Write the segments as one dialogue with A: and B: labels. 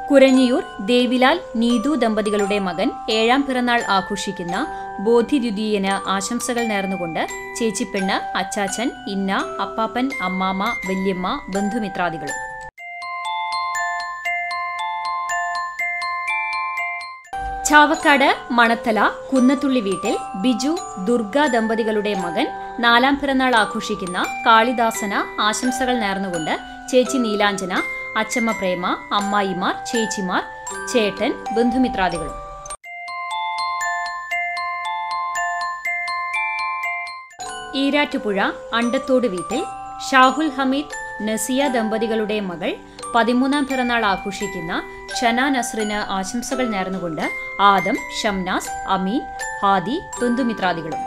A: കുരഞ്ഞിയൂർ ദേവിലാൽ നീതു ദമ്പതികളുടെ മകൻ ഏഴാം പിറന്നാൾ ആഘോഷിക്കുന്ന ബോധിദ്വിതീയന് ആശംസകൾ നേർന്നുകൊണ്ട് ചേച്ചിപ്പെണ്ണ് അച്ചാച്ചൻ ഇന്ന അപ്പാപ്പൻ അമ്മാമ്മ വല്യമ്മ ബന്ധുമിത്രാദികളും ചാവക്കാട് മണത്തല കുന്നത്തുള്ളി വീട്ടിൽ ബിജു ദുർഗ ദമ്പതികളുടെ മകൻ നാലാം പിറന്നാൾ ആഘോഷിക്കുന്ന കാളിദാസന ആശംസകൾ നേർന്നുകൊണ്ട് ചേച്ചി നീലാഞ്ജന അച്ചമ്മ പ്രേമ അമ്മായിമാർ ചേച്ചിമാർ ചേട്ടൻ ബന്ധുമിത്രാദികളും ഈരാറ്റുപുഴ അണ്ടത്തോട് വീട്ടിൽ ഷാഹുൽ ഹമീദ് നസിയ ദമ്പതികളുടെ മകൾ പതിമൂന്നാം പിറന്നാൾ ആഘോഷിക്കുന്ന ഷന നസ്രിന് ആശംസകൾ നേർന്നുകൊണ്ട് ആദം ഷംനാസ് അമീൻ ഹാദി ബന്ധുമിത്രാദികളും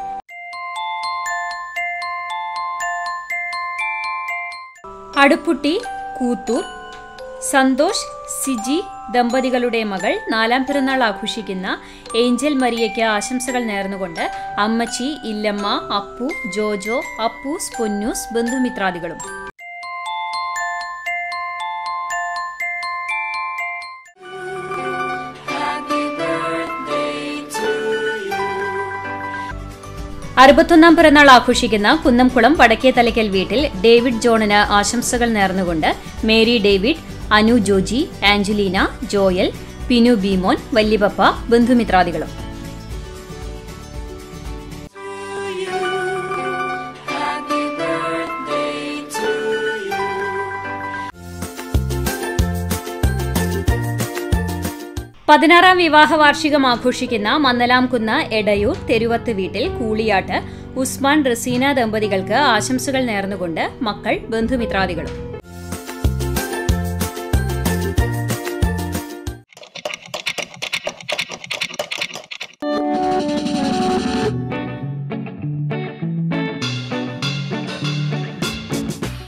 A: അടുപ്പുട്ടി കൂത്തൂർ സന്തോഷ് സിജി ദമ്പതികളുടെ മകൾ നാലാം പിറന്നാൾ ആഘോഷിക്കുന്ന ഏഞ്ചൽ മരിയയ്ക്ക് ആശംസകൾ നേർന്നുകൊണ്ട് അമ്മച്ചി ഇല്ലമ്മ അപ്പു ജോജോ അപ്പൂസ് പൊന്നൂസ് ബന്ധുമിത്രാദികളും അറുപത്തൊന്നാം പിറന്നാൾ ആഘോഷിക്കുന്ന കുന്നംകുളം വടക്കേ തലയ്ക്കൽ വീട്ടിൽ ഡേവിഡ് ജോണിന് ആശംസകൾ നേർന്നുകൊണ്ട് Mary David Anu Joji Angelina Joel Pinu Beemon വല്യപപ്പ ബന്ധുമിത്രാദികളും പതിനാറാം വിവാഹ വാർഷികം ആഘോഷിക്കുന്ന മന്നലാംകുന്ന് എടയൂർ തെരുവത്ത് വീട്ടിൽ കൂളിയാട്ട് ഉസ്മാൻ റസീന ദമ്പതികൾക്ക് ആശംസകൾ നേർന്നുകൊണ്ട് മക്കൾ ബന്ധുമിത്രാദികളും